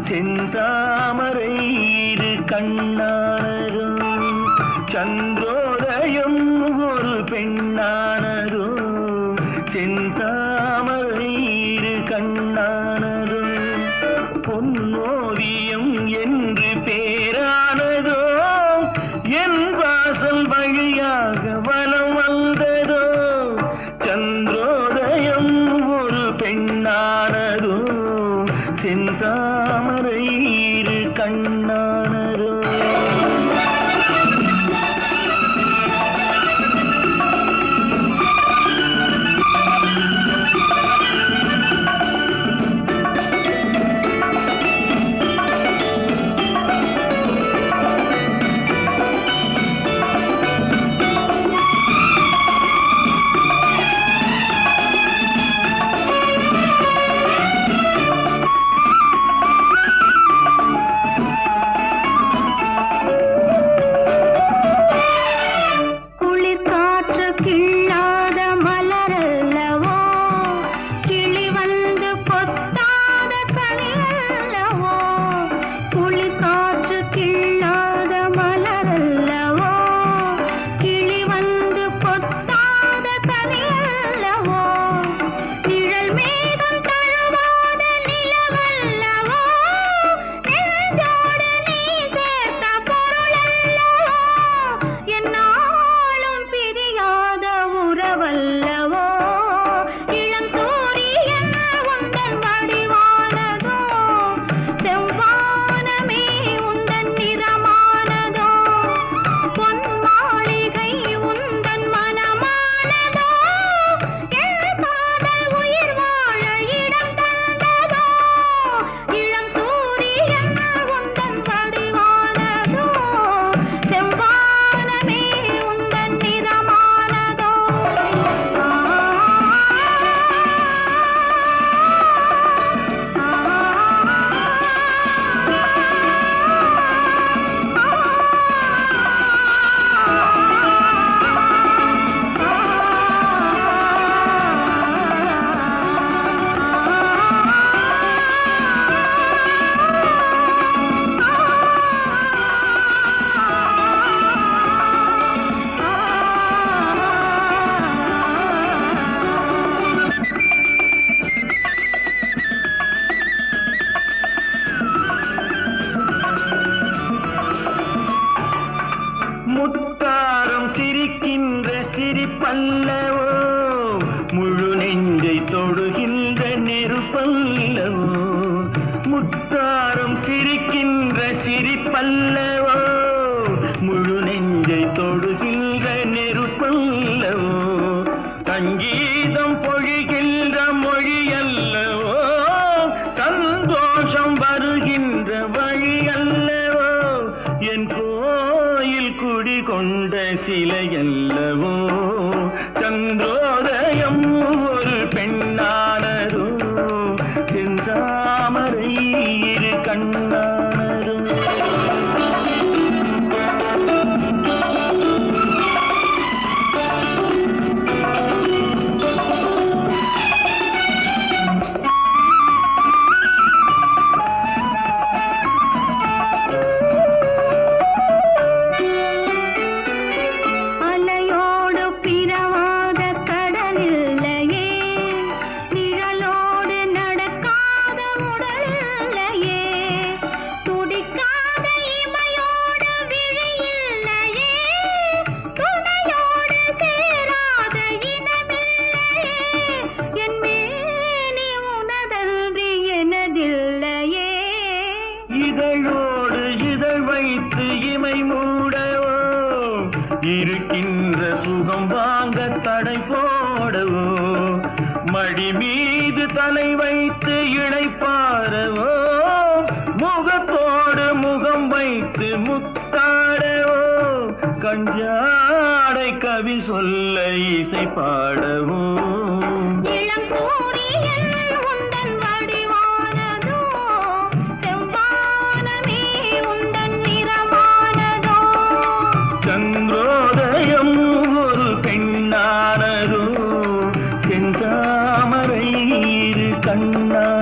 செந்தாமரை இரு கண்ணானதோ சந்திரோதயம் ஒரு பெண்ணானதோ செந்தாமரை இரு கண்ணானதோ பொன்னோவியம் என்று பேரானதோ என் வாசல் வழியாக வலம் வந்ததோ சந்திரோதயம் ஒரு பெண்ணானதோ செந்தாமரை இரு கண்ணானதோ குளிர் காற்று கிள்ளாத மலரல்லவோ கிளி வந்து கொத்தாத கனியல்லவோ குளிர் காற்று கிள்ளாத மலரல்லவோ கிளி வந்து கொத்தாத கனியல்லவோ நிழல் மேகம் தழுவாத நிலவல்லவோ நெஞ்சோடு நீ சேர்த்த பொருளல்லவோ என்னாலும் பிரியாத உறவல்லவோ இளம் சூரியன் உந்தன் வடிவானதோ செவ்வானமே உந்தன் நிறமானதோ பொன் மாளிகை உந்தன் மனமானதோ என் காதல் உயிர் வாழ இடம் தந்ததோ இளம் சூரியன் உந்தன் வடிவானதோ செவ்வானமே உந்தன் நிறமானதோ முத்தாரம் சிரிக்கின்ற சிரிப்பல்லவோ முழு நெஞ்சை தொடுகின்ற நெருப்பல்லவோ முத்தாரம் சிரிக்கின்ற சிரிப்பல்லவோ முழு நெஞ்சை தொடுகின்ற நெருப்பல்லவோ சங்கீதம் பொழிகின்ற மொழி அல்லவோ சந்தோஷம் வருகின்ற வழி அல்லவோ என் கோயில் குடி கொண்ட சிலை அல்லவோ சந்திரோதயம் ஒரு பெண்ணானதோ செந்தாமரை இரு கண்ணானதோ அலையோடு பிறவாத கடலில்லையே நிழலோடு நடக்காத உடலில்லையே துடிக்காத இமையோடு விழியில்லையே துணையோடு சேராத இனமில்லையே என் மேனி உனதன்றி எனதில்லையே இதழோடு இதழ் வைத்து இமை மூடவோ இருக்கின்ற சுகம் வாங்க தடை போடவோ மடி மீது தலை வைத்து இணைப்பாரவோ முகத்தோடு முகம் வைத்து முத்தாடவோ கஞ்சாடை கவி சொல்ல இசை பாடவோ இளம் சூரியன் உந்தன் வடிவானதோ செவ்வானமே உந்தன் நிறமானதோ சந்திரோதயம் ஒரு பெண்ணானதோ செந்தாமரை இரு கண்ணா